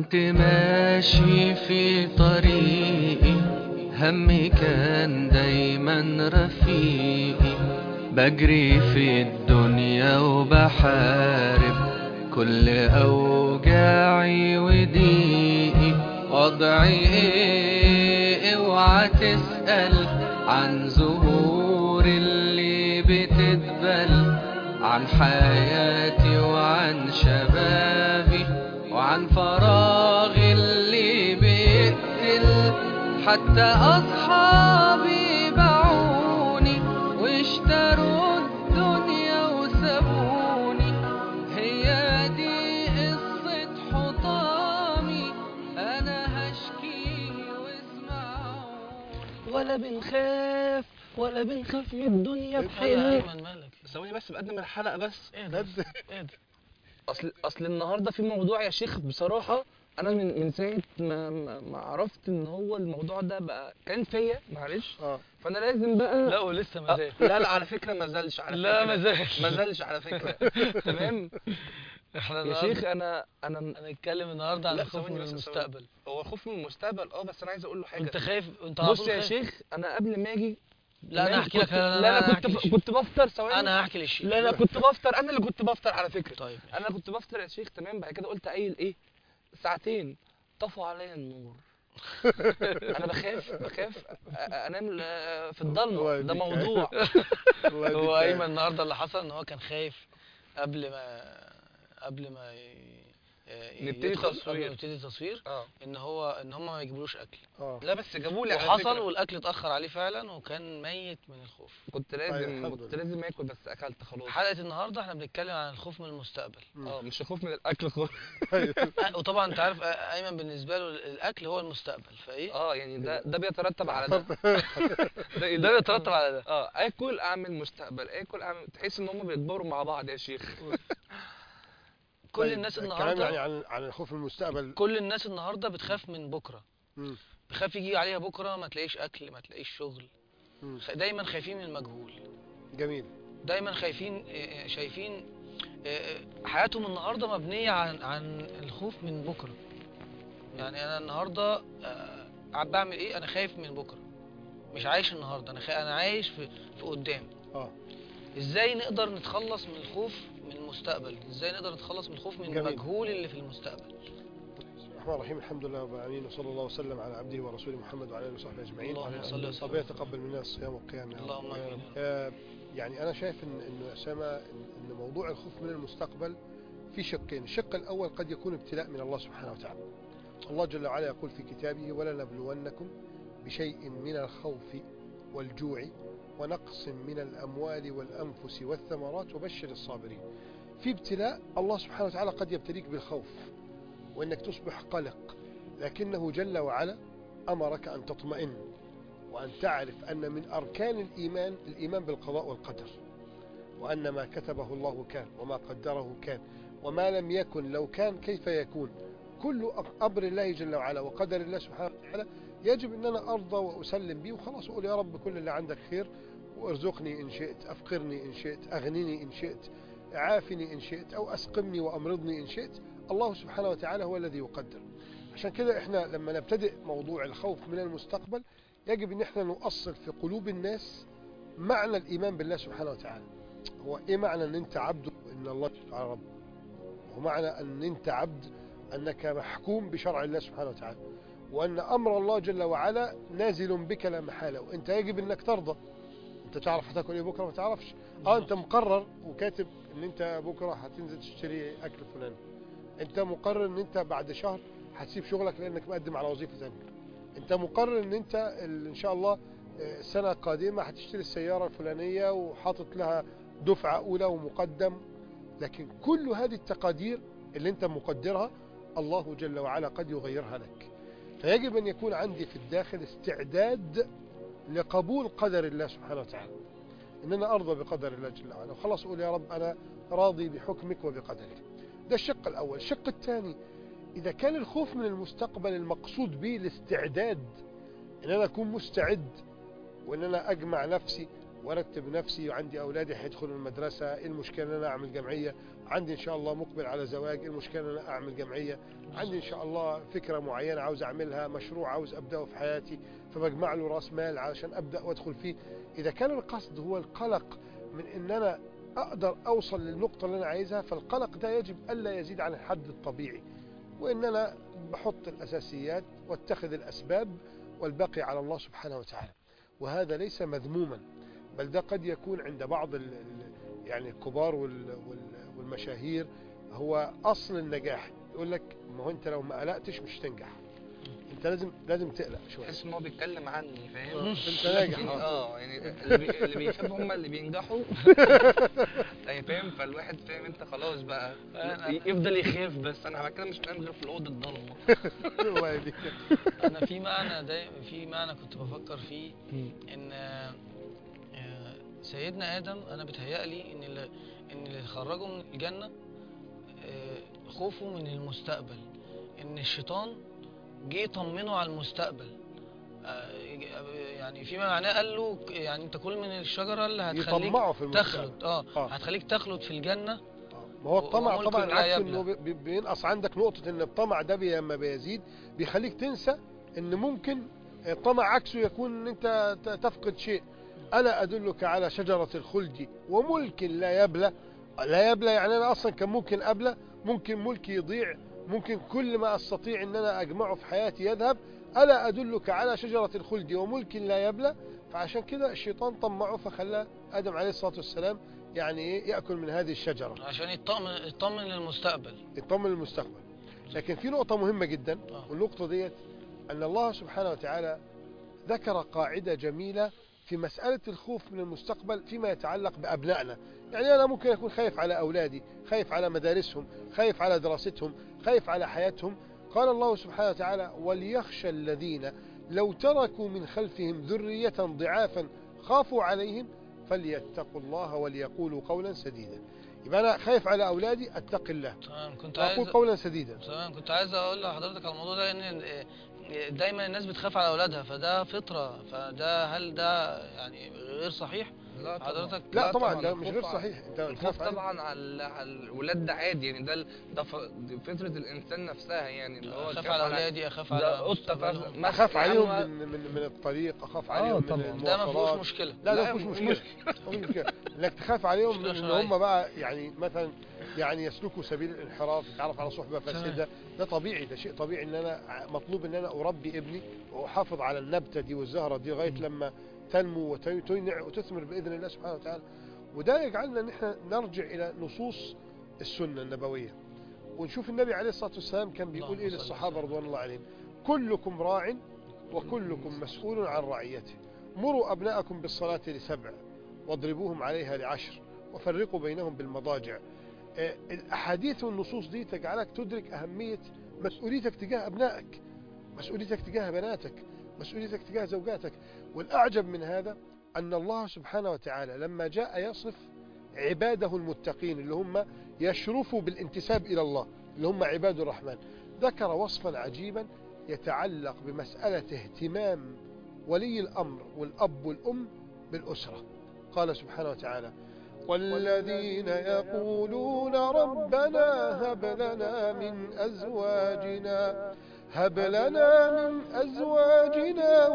كنت ماشي في طريقي همي كان دايما رفيقي بجري في الدنيا وبحارب كل أوجاعي وضيقي وضعي ايه اوعى تسأل عن زهور اللي بتدبل عن حياتي وعن شبابي وعن فراغي اللي بيقتل حتى أصحابي باعوني واشتروا الدنيا وسابوني هي دي قصة حطامي أنا هشكي واسمعوني ولا بنخاف ولا بنخاف من الدنيا يا بحيل ايمن مالك ثواني بس بقدم الحلقه بس ايه ده بجد ايه ده اصل اصل النهارده في موضوع يا شيخ بصراحه انا من من ساعه ما ما ما عرفت ان هو الموضوع ده بقى كان فيا معلش اه فانا لازم بقى لا ولسه ما زال لا لا على فكره ما زالش على لا فكرة. ما زال ما زالش على فكره تمام احنا يا النهاردة شيخ انا انا هنتكلم النهارده عن لا، الخوف ثواني من بس، المستقبل هو خوف من المستقبل اه بس انا عايز اقول له حاجه انت خايف انت على بص طول يا خايف؟ شيخ انا قبل ما اجي لا انا تمام؟ هحكي لك كنت- لا لا أنا انا هحكي كنت للشيخ. كنت بفطر ثواني انا هحكي للشيخ لا انا كنت بفطر انا اللي كنت بفطر على فكره طيب انا كنت بفطر يا شيخ تمام بعد كده قلت قايل ايه ساعتين طفوا عليا النور انا بخاف بخاف أ- أ- انام ل- في الله الضلمه ده يهديك. موضوع الله يديك هو خير. ايمن النهارده اللي حصل ان هو كان خايف قبل ما قبل ما ي... ي- نبتدي يدخل- تصوير. قبل ما نبتدي تصوير اه ان هو ان هم ما يجيبولوش اكل اه لا بس جابوا لي على وحصل فكرة. والاكل اتاخر عليه فعلا وكان ميت من الخوف كنت أيوة، لازم الحمد كنت لله. لازم اكل بس اكلت خلاص حلقه النهارده احنا بنتكلم عن الخوف من المستقبل مم. اه مش الخوف من الاكل خالص أيوة. أه، وطبعا انت عارف أه، ايمن بالنسبه له الاكل هو المستقبل فايه اه يعني ده ده بيترتب على ده ده ده بيترتب على ده اه اكل اعمل مستقبل اكل اعمل تحس ان هم بيكبروا مع بعض يا شيخ كل طيب، الناس الكلام النهارده يعني عن عن الخوف من المستقبل كل الناس النهارده بتخاف من بكره مم. بخاف يجي عليها بكره ما تلاقيش اكل ما تلاقيش شغل مم. خ- دايما خايفين من المجهول جميل دايما خايفين آه، آه، شايفين آه، آه، حياتهم النهارده مبنيه عن عن الخوف من بكره يعني انا النهارده آه، قاعد بعمل ايه انا خايف من بكره مش عايش النهارده انا خا... انا عايش في في قدام اه ازاي نقدر نتخلص من الخوف من المستقبل ازاي نقدر نتخلص من الخوف من جميل. المجهول اللي في المستقبل بسم الله الرحمن الرحيم الحمد لله رب العالمين وصلى الله وسلم على عبده ورسوله محمد وعلى اله وصحبه اجمعين اللهم صل وسلم. ربنا يتقبل منا الصيام والقيام يا رب. اللهم امين آه، يعني انا شايف ان ان اسامه ان إن موضوع الخوف من المستقبل في شقين، الشق الاول قد يكون ابتلاء من الله سبحانه وتعالى. الله جل وعلا يقول في كتابه: ولنبلونكم بشيء من الخوف والجوع ونقص من الاموال والانفس والثمرات وبشر الصابرين. في ابتلاء الله سبحانه وتعالى قد يبتليك بالخوف وانك تصبح قلق لكنه جل وعلا امرك ان تطمئن وأن تعرف أن من أركان الإيمان الإيمان بالقضاء والقدر وأن ما كتبه الله كان وما قدره كان وما لم يكن لو كان كيف يكون كل أمر الله جل وعلا وقدر الله سبحانه وتعالى يجب أن أنا أرضى وأسلم به وخلاص أقول يا رب كل اللي عندك خير وارزقني إن شئت أفقرني إن شئت أغنني إن شئت عافني إن شئت أو أسقمني وأمرضني إن شئت الله سبحانه وتعالى هو الذي يقدر عشان كده إحنا لما نبتدئ موضوع الخوف من المستقبل يجب ان احنا نؤصل في قلوب الناس معنى الايمان بالله سبحانه وتعالى هو ايه معنى ان انت عبد ان الله تعالى رب ومعنى ان انت عبد انك محكوم بشرع الله سبحانه وتعالى وان امر الله جل وعلا نازل بك لا محاله وانت يجب انك ترضى انت تعرف هتاكل ايه بكره ما تعرفش اه انت مقرر وكاتب ان انت بكره هتنزل تشتري اكل فلان انت مقرر ان انت بعد شهر هتسيب شغلك لانك مقدم على وظيفه ثانيه انت مقرر ان انت ال- ان شاء الله آه، السنه القادمه هتشتري السياره الفلانيه وحاطط لها دفعه اولى ومقدم لكن كل هذه التقادير اللي انت مقدرها الله جل وعلا قد يغيرها لك فيجب ان يكون عندي في الداخل استعداد لقبول قدر الله سبحانه وتعالى ان انا ارضى بقدر الله جل وعلا وخلاص اقول يا رب انا راضي بحكمك وبقدرك ده الشق الاول الشق الثاني إذا كان الخوف من المستقبل المقصود به الاستعداد إن أنا أكون مستعد وإن أنا أجمع نفسي وارتب نفسي وعندي اولادي هيدخلوا المدرسه ايه المشكله ان انا اعمل جمعيه عندي ان شاء الله مقبل على زواج ايه المشكله ان انا اعمل جمعيه عندي ان شاء الله فكره معينه عاوز اعملها مشروع عاوز ابداه في حياتي فبجمع له راس مال علشان ابدا وادخل فيه اذا كان القصد هو القلق من ان انا اقدر اوصل للنقطه اللي انا عايزها فالقلق ده يجب الا يزيد عن الحد الطبيعي وان انا بحط الاساسيات واتخذ الاسباب والباقي على الله سبحانه وتعالى وهذا ليس مذموما بل ده قد يكون عند بعض ال ال يعني الكبار وال وال والمشاهير هو اصل النجاح يقول لك ما هو انت لو ما قلقتش مش تنجح انت لازم لازم تقلق شويه تحس ان هو بيتكلم عني فاهم انت ناجح يعني آه. اه يعني اللي, بي... اللي بيخافوا هم اللي بينجحوا يعني فاهم فالواحد فاهم انت خلاص بقى يفضل يخاف بس انا بعد كده مش نايم غير في الاوضه الضلمه الله يهديك. انا في معنى دايما في معنى كنت بفكر فيه ان آه، آه، سيدنا ادم انا بتهيألي ان اللي ان اللي خرجه من الجنه آه، خوفه من المستقبل ان الشيطان جه يطمنه على المستقبل آه، يعني فيما معناه قال له ك- يعني انت كل من الشجره اللي هتخليك يطمعوا في المستقبل تخلد اه آه. هتخليك تخلد في الجنه آه. ما هو الطمع وملك طبعا لا عكس يبلى. انه بي- بي- بينقص عندك نقطة ان الطمع ده بي- لما بيزيد بيخليك تنسى ان ممكن الطمع عكسه يكون ان انت ت- تفقد شيء الا ادلك على شجرة الخلد وملك لا يبلى لا يبلى يعني انا اصلا كان ممكن ابلى ممكن ملكي يضيع ممكن كل ما استطيع ان انا اجمعه في حياتي يذهب الا ادلك على شجرة الخلد وملك لا يبلى فعشان كده الشيطان طمعه فخلى ادم عليه الصلاة والسلام يعني ايه ياكل من هذه الشجرة عشان يطمن يطمن للمستقبل يطمن للمستقبل لكن في نقطة مهمة جدا آه. والنقطة ديت أن الله سبحانه وتعالى ذكر قاعدة جميلة في مسألة الخوف من المستقبل فيما يتعلق بأبنائنا يعني أنا ممكن أكون خايف على أولادي خايف على مدارسهم خايف على دراستهم خايف على حياتهم قال الله سبحانه وتعالى وليخشى الذين لو تركوا من خلفهم ذرية ضعافا خافوا عليهم فليتقوا الله وليقولوا قولا سديدا يبقى أنا خايف على أولادي أتقي الله تمام كنت عايز وأقول قولا سديدا تمام كنت عايز اقول لحضرتك على الموضوع ده ان آه، دايما الناس بتخاف على اولادها فده فطره فده هل ده يعني غير صحيح لا طبعا. حضرتك لا طبعا ده مش الخوف غير ع- صحيح انت الخوف تخاف عليه. طبعا على على الولاد ده عادي يعني ده ال- ده ف- دي فطره الانسان نفسها يعني اللي هو اخاف تخاف على اولادي اخاف على ده قطه مستقبلهم. فاهم اخاف عليهم من من من الطريق اخاف آه، عليهم طبعاً. من ده ما فيهوش المواصلات مشكله لا ده لا، مفيش مش مشكله مفيش مشكله انك تخاف عليهم من مشكلة ان شرعية. هم بقى يعني مثلا يعني يسلكوا سبيل الانحراف يتعرف على صحبه فاسده ده طبيعي ده شيء طبيعي ان انا مطلوب ان انا اربي ابني واحافظ على النبته دي والزهره دي لغايه لما تنمو وتنع وتثمر باذن الله سبحانه وتعالى وده يجعلنا ان احنا نرجع الى نصوص السنه النبويه ونشوف النبي عليه الصلاه والسلام كان بيقول اللهم ايه صل للصحابه وسلم. رضوان الله عليهم كلكم راع وكلكم مسؤول عن رعيته مروا أبناءكم بالصلاة لسبع واضربوهم عليها لعشر وفرقوا بينهم بالمضاجع آه، الأحاديث والنصوص دي تجعلك تدرك أهمية مسؤوليتك تجاه أبنائك مسؤوليتك تجاه بناتك مسؤوليتك تجاه زوجاتك والأعجب من هذا أن الله سبحانه وتعالى لما جاء يصف عباده المتقين اللي هم يشرفوا بالانتساب إلى الله اللي هم عباد الرحمن ذكر وصفا عجيبا يتعلق بمسألة اهتمام ولي الأمر والأب والأم بالأسرة قال سبحانه وتعالى والذين يقولون ربنا هب لنا من أزواجنا هب لنا من أزواجنا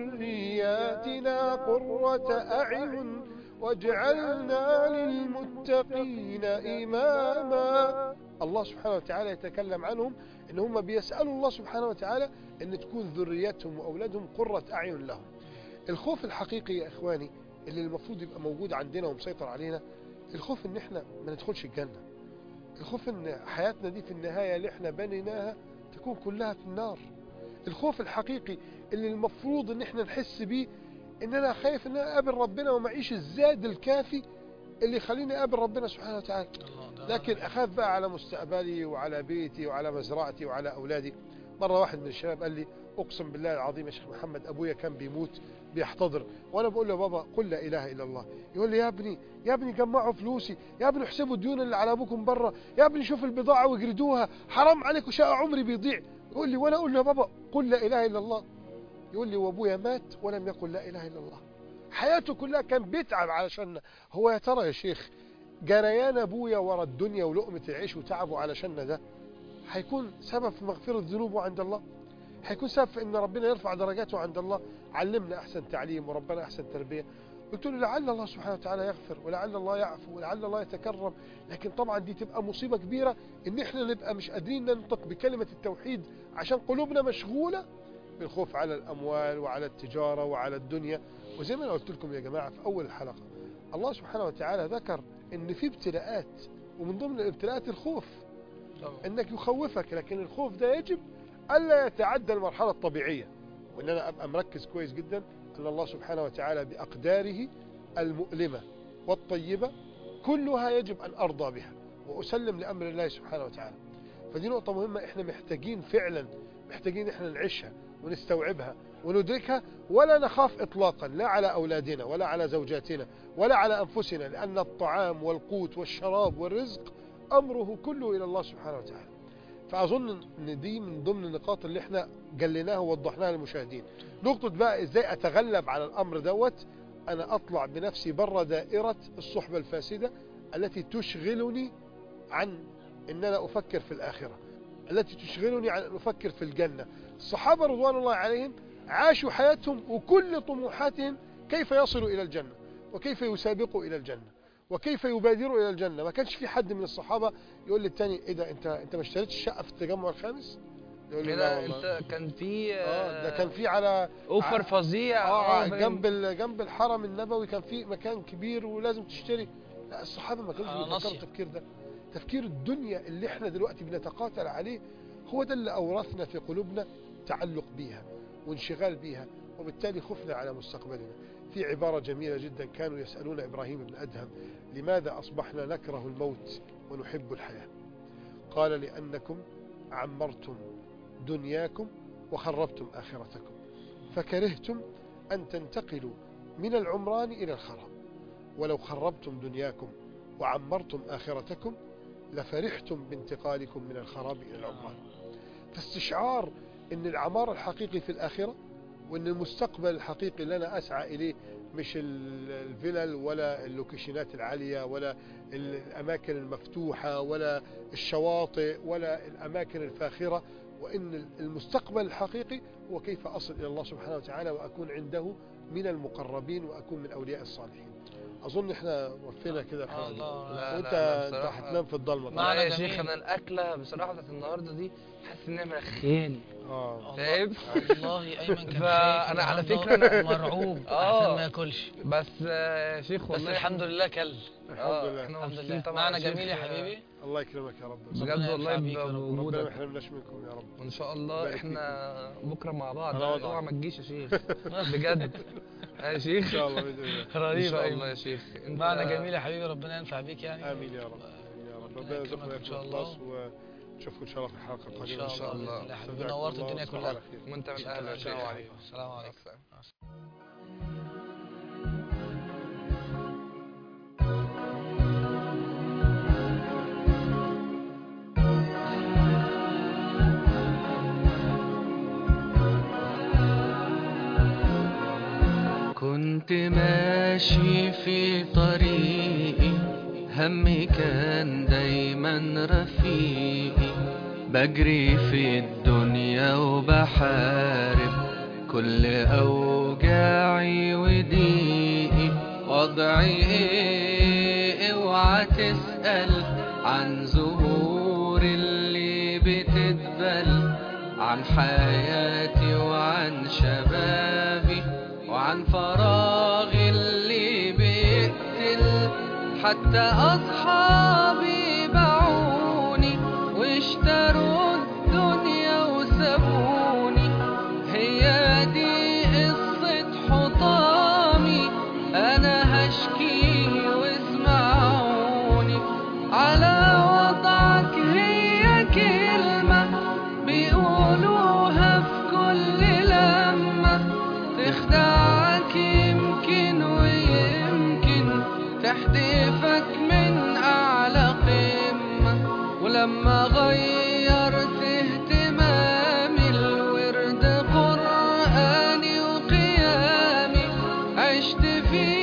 وذرياتنا قرة أعين واجعلنا للمتقين إماما الله سبحانه وتعالى يتكلم عنهم ان هم بيسألوا الله سبحانه وتعالى ان تكون ذريتهم واولادهم قرة اعين لهم الخوف الحقيقي يا اخواني اللي المفروض يبقى موجود عندنا ومسيطر علينا الخوف ان احنا ما ندخلش الجنة الخوف ان حياتنا دي في النهاية اللي احنا بنيناها تكون كلها في النار الخوف الحقيقي اللي المفروض ان احنا نحس بيه ان انا خايف ان انا اقابل ربنا ومعيش الزاد الكافي اللي يخليني اقابل ربنا سبحانه وتعالى الله ده لكن اخاف بقى على مستقبلي وعلى بيتي وعلى مزرعتي وعلى اولادي مره واحد من الشباب قال لي اقسم بالله العظيم يا شيخ محمد ابويا كان بيموت بيحتضر وانا بقول له يا بابا قل لا اله الا الله يقول لي يا ابني يا ابني جمعوا فلوسي يا ابني احسبوا الديون اللي على ابوكم بره يا ابني شوف البضاعه واجردوها حرام عليك وشاء عمري بيضيع يقول لي وانا اقول له يا بابا قل لا اله الا الله يقول لي وابويا مات ولم يقل لا اله الا الله حياته كلها كان بيتعب علشان هو يا ترى يا شيخ جريان ابويا ورا الدنيا ولقمة العيش وتعبه علشان ده هيكون سبب في مغفرة ذنوبه عند الله هيكون سبب في ان ربنا يرفع درجاته عند الله علمنا احسن تعليم وربنا احسن تربية قلت له لعل الله سبحانه وتعالى يغفر ولعل الله يعفو ولعل الله يتكرم لكن طبعا دي تبقى مصيبة كبيرة ان احنا نبقى مش قادرين ننطق بكلمة التوحيد عشان قلوبنا مشغولة بالخوف على الاموال وعلى التجارة وعلى الدنيا وزي ما انا قلت لكم يا جماعة في اول الحلقة الله سبحانه وتعالى ذكر ان في ابتلاءات ومن ضمن الابتلاءات الخوف طبعا انك يخوفك لكن الخوف ده يجب الا يتعدى المرحله الطبيعيه وان انا ابقى مركز كويس جدا ان الله سبحانه وتعالى باقداره المؤلمه والطيبه كلها يجب ان ارضى بها واسلم لامر الله سبحانه وتعالى فدي نقطه مهمه احنا محتاجين فعلا محتاجين احنا نعيشها ونستوعبها وندركها ولا نخاف اطلاقا لا على اولادنا ولا على زوجاتنا ولا على انفسنا لان الطعام والقوت والشراب والرزق امره كله الى الله سبحانه وتعالى فاظن ان دي من ضمن النقاط اللي احنا جليناها ووضحناها للمشاهدين نقطه بقى ازاي اتغلب على الامر دوت انا اطلع بنفسي بره دائره الصحبه الفاسده التي تشغلني عن ان انا افكر في الاخره التي تشغلني عن ان افكر في الجنه الصحابه رضوان الله عليهم عاشوا حياتهم وكل طموحاتهم كيف يصلوا الى الجنه وكيف يسابقوا الى الجنه وكيف يبادروا الى الجنه ما كانش في حد من الصحابه يقول للتاني ايه ده انت انت ما اشتريتش شقه في التجمع الخامس يقول له لا كده والله. انت كان في اه ده كان في على اوفر فظيع اه باين. جنب ال- جنب الحرم النبوي كان في مكان كبير ولازم تشتري لا الصحابه ما كانوش آه، بيفكروا ناصية. التفكير ده تفكير الدنيا اللي احنا دلوقتي بنتقاتل عليه هو ده اللي اورثنا في قلوبنا تعلق بيها وانشغال بيها وبالتالي خفنا على مستقبلنا في عبارة جميلة جدا كانوا يسألون إبراهيم بن أدهم لماذا أصبحنا نكره الموت ونحب الحياة قال لأنكم عمرتم دنياكم وخربتم آخرتكم فكرهتم أن تنتقلوا من العمران إلى الخراب ولو خربتم دنياكم وعمرتم آخرتكم لفرحتم بانتقالكم من الخراب إلى العمران فاستشعار أن العمار الحقيقي في الآخرة وأن المستقبل الحقيقي اللي أنا أسعى إليه مش ال- الفلل ولا اللوكيشنات العالية ولا الأماكن المفتوحة ولا الشواطئ ولا الأماكن الفاخرة وإن المستقبل الحقيقي هو كيف أصل إلى الله سبحانه وتعالى وأكون عنده من المقربين وأكون من أولياء الصالحين أظن إحنا وفينا كده آه الحلقة الله لا، وأنت لا، أنت بصراحة- هتنام في الضلمة معنى طبعاً. لا يا جميل. شيخ انا الاكله بصراحه بتاعت النهارده دي حاسس انها مرخياني آه فاهم؟ والله ايمن كان فأنا خايف على النهاردة فكرة أنا- مرعوب آه. عشان ما ياكلش بس آه، يا شيخ بس والله الحمد لله كل الحمد آه، لله احنا الحمد مبسوطين لله طبعا معنى يا شيخ، جميل يا آه، حبيبي الله يكرمك يا رب بجد ربنا والله ينفع بيك يا رب. ربنا ما بوجودك يحرمناش منكم يا رب وان شاء الله بارك احنا بكره مع بعض على وضعك. اوعى ما تجيش يا شيخ بجد يا شيخ إن شاء الله بإذن الله ان رهيب شاء أيمن. الله يا شيخ انت- معنى جميل يا حبيبي ربنا ينفع بيك يعني آمين يا رب آمين يا رب ربنا ربنا يكرمك يرزقنا إن شاء الله. الإخلاص ونشوفكم إن شاء الله في الحلقة ان القادمة شاء شاء الله الله. بإذن الله يا حبيبي استودعكم نورت الله الدنيا وتصبحوا كلها على خير. وانت من شكراً اهل يا السلام شيخ. عليكم السلام عليكم مع السلامة. كنت ماشي في طريقي همي كان دايما رفيقي بجري في الدنيا وبحارب كل أوجاعي وضيقي وضعي ايه اوعى تسأل عن زهور اللي بتدبل عن حياتي وعن شبابي وعن فراغي اللي بيقتل حتى أصحابي باعوني واشتروا الدنيا وسابوني هي دي قصة حطامي أنا هشكي واسمعوني على وضعك هي كلمة بيقولوها في كل لمة تخدعك يمكن ويمكن تحدفك من أعلى قمة ولما غيرت اهتمامي الورد قرآني وقيامي عشت في